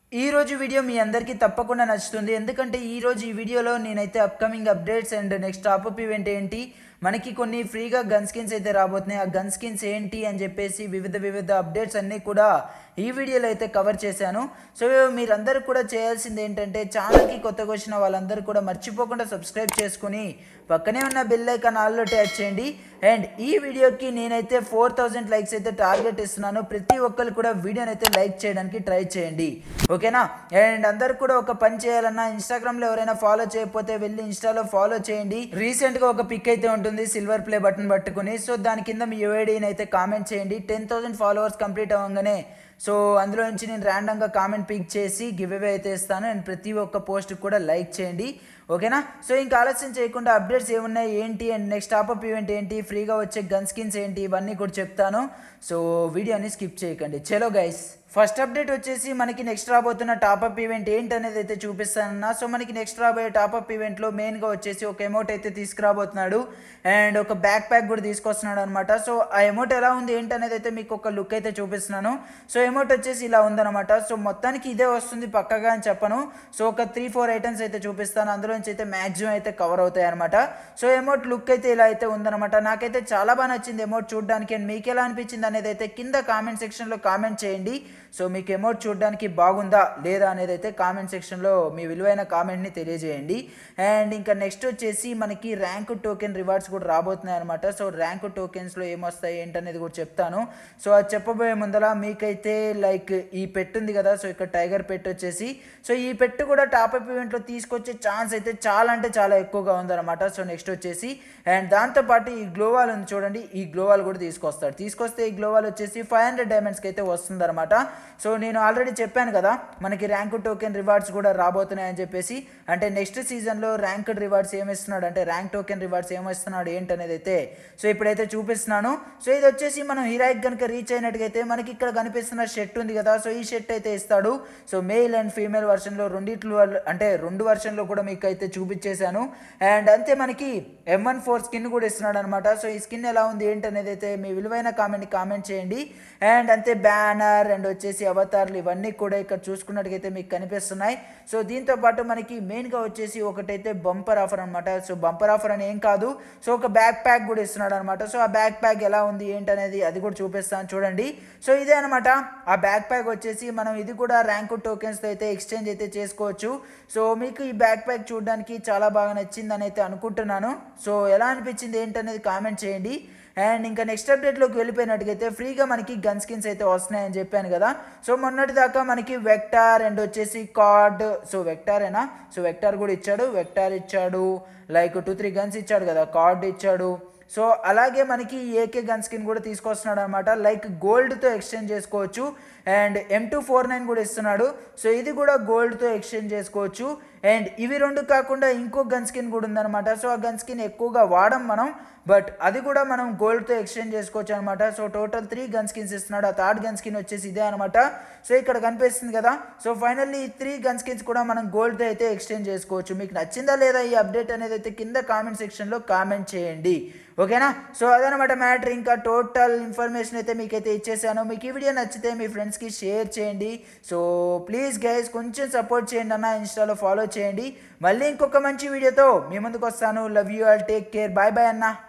ఈ రోజు వీడియో మీ అందరికీ తప్పకుండా నచ్చుతుంది ఎందుకంటే ఈ రోజు ఈ వీడియోలో నేనైతే upcoming updates and next top up event ఏంటి మనకి కొన్ని ఫ్రీగా గన్ స్కిన్స్ అయితే రాబోతున్నాయి ఆ గన్ స్కిన్స్ ఏంటి అని చెప్పేసి వివిధ వివిధ అప్డేట్స్ అన్నీ కూడా ఈ వీడియోలో అయితే కవర్ చేశాను సో మీరందరూ కూడా చేయాల్సింది ఏంటంటే ఛానల్కి కొత్తగా వచ్చిన వాళ్ళందరూ కూడా మర్చిపోకుండా సబ్స్క్రైబ్ చేసుకుని పక్కనే ఉన్న బెల్ ఐకాన్ ఆల్లో ట్యాచ్ చేయండి అండ్ ఈ వీడియోకి నేనైతే ఫోర్ థౌజండ్ లైక్స్ అయితే టార్గెట్ ఇస్తున్నాను ప్రతి ఒక్కరు కూడా వీడియోని అయితే లైక్ చేయడానికి ట్రై చేయండి ఓకేనా అండ్ అందరు కూడా ఒక పని చేయాలన్నా ఇన్స్టాగ్రామ్లో ఎవరైనా ఫాలో చేయకపోతే వెళ్ళి ఇన్స్టాలో ఫాలో చేయండి రీసెంట్గా ఒక పిక్ అయితే ఉంటుంది సిల్వర్ ప్లే బటన్ పట్టుకుని సో దాని కింద మీ యూఐడీని అయితే కామెంట్ చేయండి టెన్ థౌసండ్ ఫాలోవర్స్ కంప్లీట్ అవ్వగానే సో అందులో నుంచి నేను ర్యాండమ్గా కామెంట్ పిక్ చేసి గివ్ అవే అయితే ఇస్తాను అండ్ ప్రతి ఒక్క పోస్ట్ కూడా లైక్ చేయండి ఓకేనా సో ఇంకా ఆలస్యం చేయకుండా అప్డేట్స్ ఏమున్నాయి ఏంటి అండ్ నెక్స్ట్ టాప్అప్ ఈవెంట్ ఏంటి ఫ్రీగా వచ్చే గన్ స్కిన్స్ ఏంటి ఇవన్నీ కూడా చెప్తాను సో వీడియోని స్కిప్ చేయకండి చలో గైస్ ఫస్ట్ అప్డేట్ వచ్చేసి మనకి నెక్స్ట్ రాబోతున్న టాప్అప్ ఈవెంట్ ఏంటి అనేది అయితే చూపిస్తానన్నా సో మనకి నెక్స్ట్ రాబోయే టాప్అప్ ఈవెంట్లో మెయిన్గా వచ్చేసి ఒక ఎమౌంట్ అయితే తీసుకురాబోతున్నాడు అండ్ ఒక బ్యాక్ ప్యాక్ కూడా తీసుకొస్తున్నాడు అనమాట సో ఆ ఎమౌంట్ ఎలా ఉంది ఏంటి అనేది అయితే మీకు ఒక లుక్ అయితే చూపిస్తున్నాను సో ఎమౌంట్ వచ్చేసి ఇలా ఉందన్నమాట సో మొత్తానికి ఇదే వస్తుంది పక్కగా అని చెప్పను సో ఒక త్రీ ఫోర్ ఐటమ్స్ అయితే చూపిస్తాను అందులోంచి అయితే మ్యాక్సిమం అయితే కవర్ అవుతాయి అనమాట సో ఎమౌంట్ లుక్ అయితే ఇలా అయితే ఉందన్నమాట నాకైతే చాలా బాగా నచ్చింది ఎమౌంట్ చూడడానికి అండ్ మీకు ఎలా అనిపించింది అనేది అయితే కింద కామెంట్ సెక్షన్లో కామెంట్ చేయండి సో మీకు ఎమౌంట్ చూడడానికి బాగుందా లేదా అనేది అయితే కామెంట్ సెక్షన్లో మీ విలువైన కామెంట్ని తెలియజేయండి అండ్ ఇంకా నెక్స్ట్ వచ్చేసి మనకి ర్యాంక్ టోకెన్ రివార్డ్స్ కూడా రాబోతున్నాయి అనమాట సో ర్యాంక్ టోకెన్స్లో ఏమొస్తాయి ఏంటనేది కూడా చెప్తాను సో అది చెప్పబోయే ముందర మీకైతే లైక్ ఈ పెట్టు ఉంది కదా సో ఇక్కడ టైగర్ పెట్టు వచ్చేసి సో ఈ పెట్టు కూడా టాప్అప్ ఈవెంట్లో తీసుకొచ్చే ఛాన్స్ అయితే చాలా అంటే చాలా ఎక్కువగా ఉందన్నమాట సో నెక్స్ట్ వచ్చేసి అండ్ దాంతోపాటు ఈ గ్లోవాల్ ఉంది చూడండి ఈ గ్లోవాల్ కూడా తీసుకొస్తాడు తీసుకొస్తే ఈ గ్లోవాల్ వచ్చేసి ఫైవ్ హండ్రెడ్ డైమండ్స్కి అయితే వస్తుందన్నమాట సో నేను ఆల్రెడీ చెప్పాను కదా మనకి ర్యాంక్ టోకెన్ రివార్డ్స్ కూడా రాబోతున్నాయని చెప్పేసి అంటే నెక్స్ట్ సీజన్లో ర్యాంక్డ్ రివార్డ్స్ ఏమిస్తున్నాడు అంటే ర్యాంక్ టోకెన్ రివార్డ్స్ ఏమిస్తున్నాడు ఏంటనేది అయితే సో ఇప్పుడైతే చూపిస్తున్నాను సో ఇది వచ్చేసి మనం హీరాయిక్ కనుక రీచ్ అయినట్టుగైతే మనకి ఇక్కడ కనిపిస్తున్న షర్ట్ ఉంది కదా సో ఈ షర్ట్ అయితే ఇస్తాడు సో మేల్ అండ్ ఫీమేల్ వర్షన్లో రెండిట్లో అంటే రెండు వర్షన్లో కూడా మీకు అయితే చూపించేశాను అండ్ అంతే మనకి ఎం వన్ ఫోర్ స్కిన్ కూడా ఇస్తున్నాడు అనమాట సో ఈ స్కిన్ ఎలా ఉంది ఏంటనేది అయితే మీ విలువైన కామెంట్ కామెంట్ చేయండి అండ్ అంతే బ్యానర్ అండ్ వచ్చేసి అవతార్లు ఇవన్నీ కూడా ఇక్కడ చూసుకున్నట్టుగైతే మీకు కనిపిస్తున్నాయి సో దీంతో పాటు మనకి మెయిన్గా వచ్చేసి ఒకటైతే బంపర్ ఆఫర్ అనమాట సో బంపర్ ఆఫర్ అని ఏం కాదు సో ఒక బ్యాక్ ప్యాక్ కూడా ఇస్తున్నాడు అనమాట సో ఆ బ్యాక్ ప్యాక్ ఎలా ఉంది ఏంటనేది అది కూడా చూపిస్తాను చూడండి సో ఇదే అనమాట ఆ బ్యాక్ ప్యాక్ వచ్చేసి మనం ఇది కూడా ర్యాంక్ టోకెన్స్తో అయితే ఎక్స్చేంజ్ అయితే చేసుకోవచ్చు సో మీకు ఈ బ్యాక్ ప్యాక్ చూడడానికి చాలా బాగా నచ్చిందని అయితే అనుకుంటున్నాను సో ఎలా అనిపించింది ఏంటనేది కామెంట్ చేయండి అండ్ ఇంకా నెక్స్ట్ అప్డేట్లోకి వెళ్ళిపోయినట్టుగైతే ఫ్రీగా మనకి గన్ స్కిన్స్ అయితే వస్తున్నాయని చెప్పాను కదా సో మొన్నటి దాకా మనకి వెక్టార్ అండ్ వచ్చేసి కార్డ్ సో వెక్టారేనా సో వెక్టార్ కూడా ఇచ్చాడు వెక్టార్ ఇచ్చాడు లైక్ టూ త్రీ గన్స్ ఇచ్చాడు కదా కార్డ్ ఇచ్చాడు సో అలాగే మనకి ఏకే గన్ స్కిన్ కూడా తీసుకొస్తున్నాడు అనమాట లైక్ గోల్డ్తో ఎక్స్చేంజ్ చేసుకోవచ్చు and M two four nine కూడా ఇస్తున్నాడు సో ఇది కూడా గోల్డ్తో ఎక్స్చేంజ్ చేసుకోవచ్చు అండ్ ఇవి రెండు కాకుండా ఇంకో గన్ స్కిన్ కూడా ఉందన్నమాట సో ఆ గన్ స్కిన్ ఎక్కువగా వాడం మనం బట్ అది కూడా మనం గోల్డ్తో ఎక్స్చేంజ్ చేసుకోవచ్చు అనమాట so total three gun skins ఇస్తున్నాడు ఆ థర్డ్ గన్ స్కిన్ వచ్చేసి ఇదే అనమాట సో ఇక్కడ కనిపిస్తుంది కదా సో ఫైనల్లీ ఈ త్రీ గన్ స్కిన్స్ కూడా మనం గోల్డ్తో అయితే ఎక్స్చేంజ్ చేసుకోవచ్చు మీకు నచ్చిందా లేదా ఈ అప్డేట్ అనేది అయితే కింద కామెంట్ సెక్షన్లో కామెంట్ చేయండి ఓకేనా సో అదనమాట మ్యాటర్ ఇంకా టోటల్ ఇన్ఫర్మేషన్ అయితే మీకైతే ఇచ్చేసాను మీకు ఈ వీడియో నచ్చితే మీ ఫ్రెండ్స్కి షేర్ చేయండి సో ప్లీజ్ గైస్ కొంచెం సపోర్ట్ చేయండి అన్న ఇన్స్టాలో ఫాలో చేయండి మళ్ళీ ఇంకొక మంచి వీడియోతో మీ ముందుకు వస్తాను love you all take care bye bye అన్న